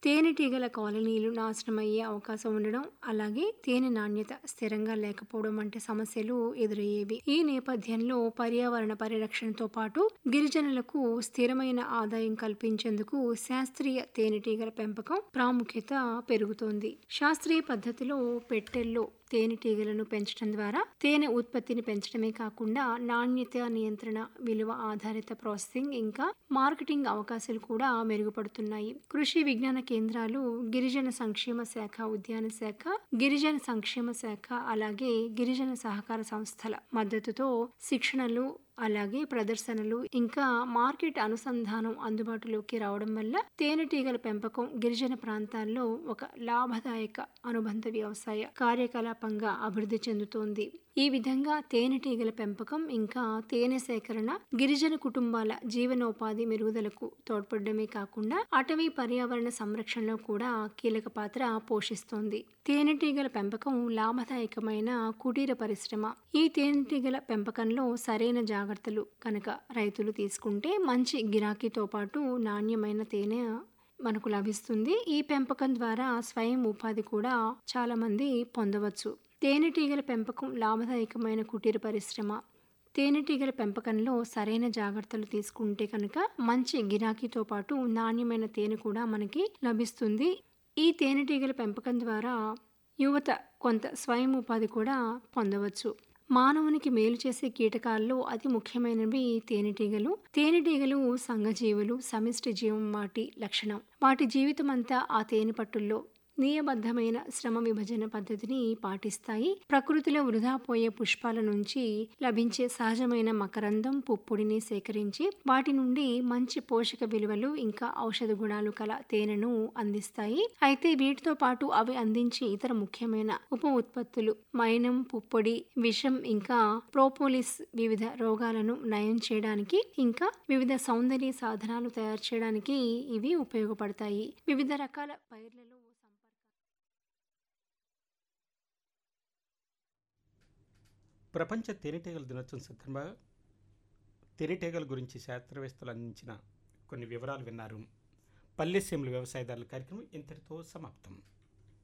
తేనెటీగల కాలనీలు నాశనమయ్యే అవకాశం ఉండడం అలాగే తేనె నాణ్యత స్థిరంగా లేకపోవడం వంటి సమస్యలు ఎదురయ్యేవి ఈ నేపథ్యంలో పర్యావరణ పరిరక్షణతో పాటు గిరిజనులకు స్థిరమైన ఆదాయం కల్పించేందుకు శాస్త్రీయ తేనెటీగల పెంపకం ప్రాముఖ్యత పెరుగుతోంది శాస్త్రీయ పద్ధతిలో పెట్టెల్లో తేనెటీగలను పెంచడం ద్వారా తేనె ఉత్పత్తిని పెంచడమే కాకుండా నాణ్యత నియంత్రణ విలువ ఆధారిత ప్రాసెసింగ్ ఇంకా మార్కెటింగ్ అవకాశాలు కూడా మెరుగుపడుతున్నాయి కృషి విజ్ఞాన కేంద్రాలు గిరిజన సంక్షేమ శాఖ ఉద్యాన శాఖ గిరిజన సంక్షేమ శాఖ అలాగే గిరిజన సహకార సంస్థల మద్దతుతో శిక్షణలు అలాగే ప్రదర్శనలు ఇంకా మార్కెట్ అనుసంధానం అందుబాటులోకి రావడం వల్ల తేనెటీగల పెంపకం గిరిజన ప్రాంతాల్లో ఒక లాభదాయక అనుబంధ వ్యవసాయ కార్యకలాపంగా అభివృద్ధి చెందుతోంది ఈ విధంగా తేనెటీగల పెంపకం ఇంకా తేనె సేకరణ గిరిజన కుటుంబాల జీవనోపాధి మెరుగుదలకు తోడ్పడమే కాకుండా అటవీ పర్యావరణ సంరక్షణలో కూడా కీలక పాత్ర పోషిస్తోంది తేనెటీగల పెంపకం లాభదాయకమైన కుటీర పరిశ్రమ ఈ తేనెటీగల పెంపకంలో సరైన జాగ్రత్తలు కనుక రైతులు తీసుకుంటే మంచి గిరాకీతో పాటు నాణ్యమైన తేనె మనకు లభిస్తుంది ఈ పెంపకం ద్వారా స్వయం ఉపాధి కూడా చాలా మంది పొందవచ్చు తేనెటీగల పెంపకం లాభదాయకమైన కుటీర పరిశ్రమ తేనెటీగల పెంపకంలో సరైన జాగ్రత్తలు తీసుకుంటే కనుక మంచి గిరాకీతో పాటు నాణ్యమైన తేనె కూడా మనకి లభిస్తుంది ఈ తేనెటీగల పెంపకం ద్వారా యువత కొంత స్వయం ఉపాధి కూడా పొందవచ్చు మానవునికి మేలు చేసే కీటకాల్లో అతి ముఖ్యమైనవి తేనెటీగలు తేనెటీగలు సంఘజీవులు సమిష్టి జీవం వాటి లక్షణం వాటి జీవితం అంతా ఆ తేనె పట్టుల్లో నియబద్ధమైన శ్రమ విభజన పద్ధతిని పాటిస్తాయి ప్రకృతిలో వృధా పోయే పుష్పాల నుంచి లభించే సహజమైన మకరందం పుప్పొడిని సేకరించి వాటి నుండి మంచి పోషక విలువలు ఇంకా ఔషధ గుణాలు కల తేనెను అందిస్తాయి అయితే వీటితో పాటు అవి అందించే ఇతర ముఖ్యమైన ఉప ఉత్పత్తులు మైనం పుప్పొడి విషం ఇంకా ప్రోపోలిస్ వివిధ రోగాలను నయం చేయడానికి ఇంకా వివిధ సౌందర్య సాధనాలు తయారు చేయడానికి ఇవి ఉపయోగపడతాయి వివిధ రకాల పైర్లలో ప్రపంచ తేనెటీగల దినోత్సవం సందర్భంగా తేనెటీగల గురించి శాస్త్రవేత్తలు అందించిన కొన్ని వివరాలు విన్నారు పల్లెసీమల వ్యవసాయదారుల కార్యక్రమం ఇంతటితో సమాప్తం